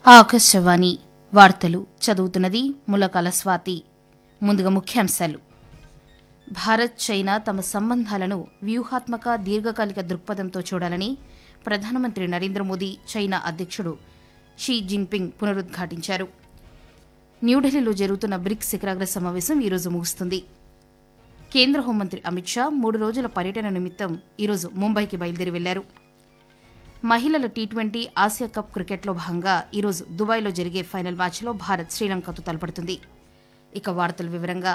ఆకాశవాణి వార్తలు చదువుతున్నది ములకాల స్వాతి ముందుగా ముఖ్యాంశాలు భారత్ చైనా తమ సంబంధాలను వ్యూహాత్మక దీర్ఘకాలిక దృక్పథంతో చూడాలని ప్రధానమంత్రి నరేంద్ర మోదీ చైనా అధ్యక్షుడు షీ జిన్పింగ్ పునరుద్ఘాటించారు న్యూఢిల్లీలో జరుగుతున్న బ్రిక్స్ శిఖరాగ్ర సమావేశం ఈరోజు ముగుస్తుంది కేంద్ర హోంమంత్రి అమిత్ షా మూడు రోజుల పర్యటన నిమిత్తం ఈరోజు ముంబైకి బయలుదేరి వెళ్లారు మహిళల టీ ట్వంటీ ఆసియా కప్ క్రికెట్లో భాగంగా ఈరోజు దుబాయ్లో జరిగే ఫైనల్ మ్యాచ్లో భారత్ శ్రీలంకతో తలపడుతుంది ఇక వార్తల వివరంగా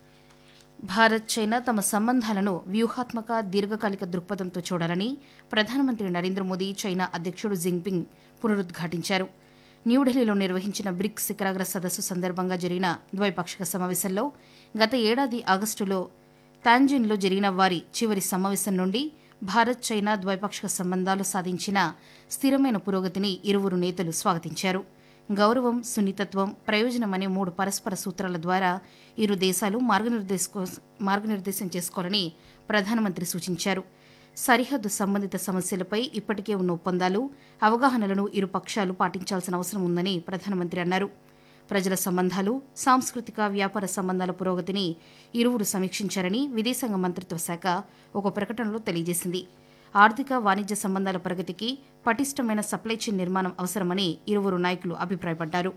భారత్ చైనా తమ సంబంధాలను వ్యూహాత్మక దీర్ఘకాలిక దృక్పథంతో చూడాలని ప్రధానమంత్రి నరేంద్ర మోదీ చైనా అధ్యక్షుడు జింగ్పింగ్ పునరుద్ఘాటించారు న్యూఢిల్లీలో నిర్వహించిన బ్రిక్స్ శిఖరాగ్ర సదస్సు సందర్భంగా జరిగిన ద్వైపాక్షిక సమావేశంలో గత ఏడాది ఆగస్టులో తాంజిన్లో జరిగిన వారి చివరి సమావేశం నుండి భారత్ చైనా ద్వైపాక్షిక సంబంధాలు సాధించిన స్థిరమైన పురోగతిని ఇరువురు నేతలు స్వాగతించారు గౌరవం సున్నితత్వం ప్రయోజనం అనే మూడు పరస్పర సూత్రాల ద్వారా ఇరు దేశాలు మార్గనిర్దేశకో మార్గనిర్దేశం చేసుకోవాలని ప్రధానమంత్రి సూచించారు సరిహద్దు సంబంధిత సమస్యలపై ఇప్పటికే ఉన్న ఒప్పందాలు అవగాహనలను ఇరు పక్షాలు పాటించాల్సిన అవసరం ఉందని ప్రధానమంత్రి అన్నారు ప్రజల సంబంధాలు సాంస్కృతిక వ్యాపార సంబంధాల పురోగతిని ఇరువురు సమీక్షించారని విదేశాంగ మంత్రిత్వ శాఖ ఒక ప్రకటనలో తెలియజేసింది ఆర్థిక వాణిజ్య సంబంధాల ప్రగతికి పటిష్టమైన సప్లై చైన్ నిర్మాణం అవసరమని ఇరువురు నాయకులు అభిప్రాయపడ్డారు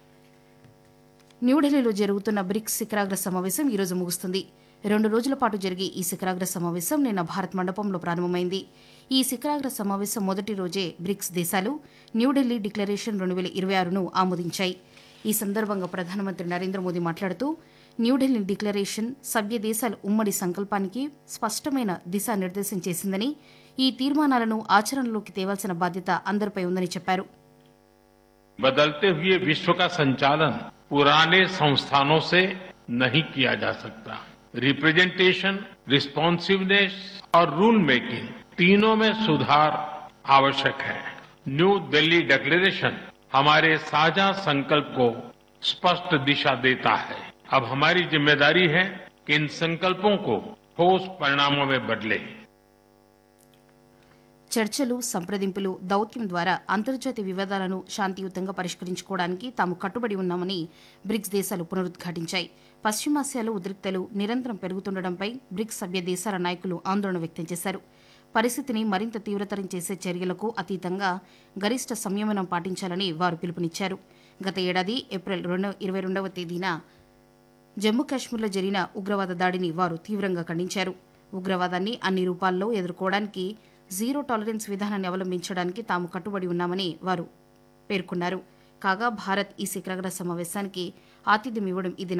న్యూఢిల్లీలో జరుగుతున్న బ్రిక్స్ శిఖరాగ్ర సమావేశం ఈరోజు ముగుస్తుంది రెండు రోజుల పాటు జరిగే ఈ శిఖరాగ్ర సమావేశం నిన్న భారత్ మండపంలో ప్రారంభమైంది ఈ శిఖరాగ్ర సమావేశం మొదటి రోజే బ్రిక్స్ దేశాలు న్యూఢిల్లీ డిక్లరేషన్ రెండు వేల ఇరవై ఆరును ఆమోదించాయి ఈ సందర్భంగా ప్రధానమంత్రి నరేంద్ర మోదీ మాట్లాడుతూ న్యూఢిల్లీ డిక్లరేషన్ సభ్య దేశాల ఉమ్మడి సంకల్పానికి స్పష్టమైన దిశానిర్దేశం చేసిందని ఈ తీర్మానాలను ఆచరణలోకి తేవాల్సిన బాధ్యత అందరిపై ఉందని చెప్పారు बदलते हुए विश्व का संचालन पुराने संस्थानों से नहीं किया जा सकता रिप्रेजेंटेशन रिस्पॉन्सिवनेस और रूल मेकिंग तीनों में सुधार आवश्यक है न्यू दिल्ली डिक्लेरेशन हमारे साझा संकल्प को स्पष्ट दिशा देता है अब हमारी जिम्मेदारी है कि इन संकल्पों को ठोस परिणामों में बदले చర్చలు సంప్రదింపులు దౌత్యం ద్వారా అంతర్జాతీయ వివాదాలను శాంతియుతంగా పరిష్కరించుకోవడానికి తాము కట్టుబడి ఉన్నామని బ్రిక్స్ దేశాలు పునరుద్ఘాటించాయి పశ్చిమాసియాలో ఉద్రిక్తలు నిరంతరం పెరుగుతుండటంపై బ్రిక్స్ సభ్య దేశాల నాయకులు ఆందోళన వ్యక్తం చేశారు పరిస్థితిని మరింత తీవ్రతరం చేసే చర్యలకు అతీతంగా గరిష్ట సంయమనం పాటించాలని వారు పిలుపునిచ్చారు గత ఏడాది ఏప్రిల్ రెండు ఇరవై రెండవ తేదీన జమ్మూ కాశ్మీర్లో జరిగిన ఉగ్రవాద దాడిని వారు తీవ్రంగా ఖండించారు ఉగ్రవాదాన్ని అన్ని రూపాల్లో ఎదుర్కోవడానికి జీరో టాలరెన్స్ విధానాన్ని అవలంబించడానికి తాము కట్టుబడి ఉన్నామని వారు పేర్కొన్నారు కాగా భారత్ ఈ శిఖరాగ్ర సమావేశానికి ఆతిథ్యం ఇవ్వడం ఇది